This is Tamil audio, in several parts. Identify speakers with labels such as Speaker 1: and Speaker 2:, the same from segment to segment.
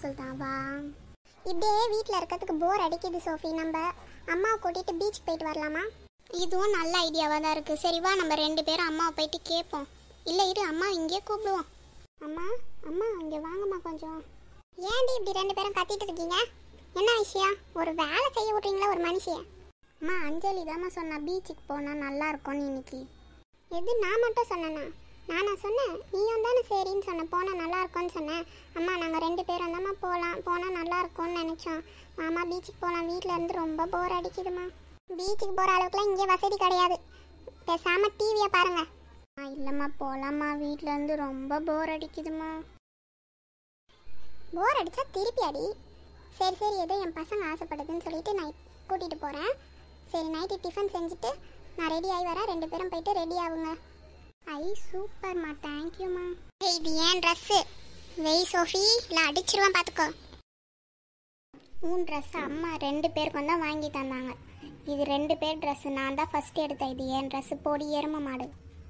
Speaker 1: சொல்லிட்டான் வா இப்படியே வீட்டில் இருக்கிறதுக்கு போர் அடிக்குது சோஃபி நம்ம அம்மாவை கூட்டிட்டு பீச் போயிட்டு வரலாமா இதுவும் நல்ல ஐடியாவாக தான் இருக்குது சரி வா நம்ம ரெண்டு பேரும் அம்மாவை போயிட்டு கேட்போம் இல்லை இரு அம்மா இங்கேயே கூப்பிடுவோம் அம்மா அம்மா இங்கே வாங்கம்மா கொஞ்சம் ஏன்டி இப்படி ரெண்டு பேரும் கத்திட்டு இருக்கீங்க என்ன விஷயம் ஒரு வேலை செய்ய விட்றீங்களா ஒரு மனுஷிய அம்மா அஞ்சலி தாம்மா சொன்னா பீச்சுக்கு போனால் நல்லா இருக்கும்னு இன்னைக்கு எது நான் மட்டும் சொன்னேனா நானா சொன்னேன் நீயும் தானே சரின்னு சொன்ன போனால் நல்லா இருக்கும்னு சொன்னேன் அம்மா நாங்கள் ரெண்டு பேரும் தாம்மா போகலாம் போனால் நல்லா இருக்கும்னு நினச்சோம் மாமா பீச்சுக்கு போகலாம் வீட்டில் இருந்து ரொம்ப போர் அடிக்குதுமா பீச்சுக்கு போகிற அளவுக்குலாம் இங்கே வசதி கிடையாது பேசாமல் டிவியை பாருங்க ஆ இல்லைம்மா போகலாம்மா வீட்டில் இருந்து ரொம்ப போர் அடிக்குதுமா போர் அடிச்சா திருப்பி அடி சரி சரி ஏதோ என் பசங்க ஆசைப்படுதுன்னு சொல்லிட்டு நான் கூட்டிகிட்டு போகிறேன் சரி நைட்டு டிஃபன் செஞ்சுட்டு நான் ரெடி ஆகி வரேன் ரெண்டு பேரும் போயிட்டு ரெடி ஆகுங்க ஐ சூப்பர்மா தேங்க்யூம்மா ஏய் இது ஏன் ட்ரெஸ்ஸு வெய் சோஃபி இல்லை அடிச்சிருவேன் பார்த்துக்கோ உன் ட்ரெஸ் அம்மா ரெண்டு பேருக்கும் தான் வாங்கி தந்தாங்க இது ரெண்டு பேர் ட்ரெஸ் நான் தான் ஃபர்ஸ்ட் எடுத்தேன் இது என் ட்ரெஸ் போடி எரும மாடு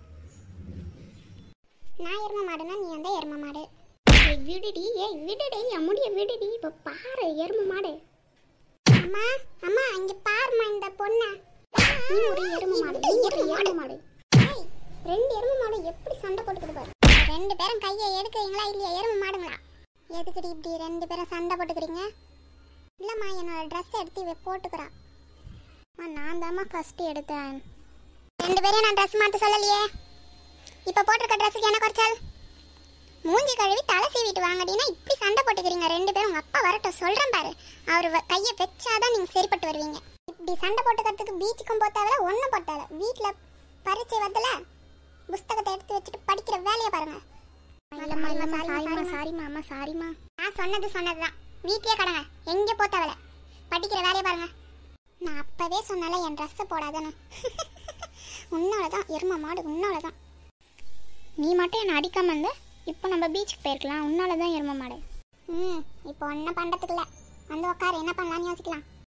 Speaker 1: நான் எரும மாடுனா நீ அந்த எரும மாடு ஏய், விடுடி ஏய் விடுடி என் முடிய விடுடி இப்போ பாரு எரும மாடு அம்மா அம்மா இங்க பாரும்மா இந்த பொண்ண நீ ஒரு எரும மாடு நீ ஒரு எரும மாடு ஏய், ரெண்டு எரும மாடு எப்படி சண்டை போட்டுக்குது பாரு ரெண்டு பேரும் கையை எடுக்கிறீங்களா இல்லையா எரும மாடுங்களா எதுக்குடி இப்படி ரெண்டு பேரும் சண்டை போட்டுக்கிறீங்க இல்லம்மா என்னோட ட்ரெஸ் எடுத்து இவ போட்டுக்கிறா அம்மா, நான் தாம்மா ஃபர்ஸ்ட் எடுத்தேன் ரெண்டு பேரும் நான் ட்ரெஸ் மாத்த சொல்லலையே இப்போ போட்டிருக்க ட்ரெஸ்ஸுக்கு என்ன குறைச்சல் மூஞ்சி கழுவி தலை சீவிட்டு வாங்கடினா இப்படி சண்டை போட்டுக்கிறீங்க ரெண்டு பேரும் உங்க அப்பா வரட்டும் சொல்றேன் பாரு அவர் வ- கையை வச்சாதான் நீங்க சரிப்பட்டு வருவீங்க இப்படி சண்டை போட்டுக்கிறதுக்கு பீச்சுக்கும் போத்தாவில ஒன்றும் போட்டால வீட்டில் பரீட்சை வரதுல புஸ்தகத்தை எடுத்து வச்சுட்டு படிக்கிற வேலையை பாருங்க இல்லம்மா இல்லம்மா சாரிம்மா சாரிம்மா அம்மா சாரிம்மா நான் சொன்னது சொன்னதுதான் வீட்லயே கடங்க எங்கே போத்தாவில படிக்கிற வேலையை பாருங்க நான் அப்பவே சொன்னால என் ட்ரெஸ்ஸை போடாதன்னு உன்னால தான் எரும மாடு உன்னால தான் நீ மட்டும் என்னை அடிக்காம இருந்த இப்போ நம்ம பீச்சுக்கு போயிருக்கலாம் உன்னால தான் எரும மாடு ம் இப்போ ஒன்றும் பண்ணுறதுக்கு இல்லை வந்து உட்காரு என்ன பண்ணலாம்னு யோசிக்கலாம்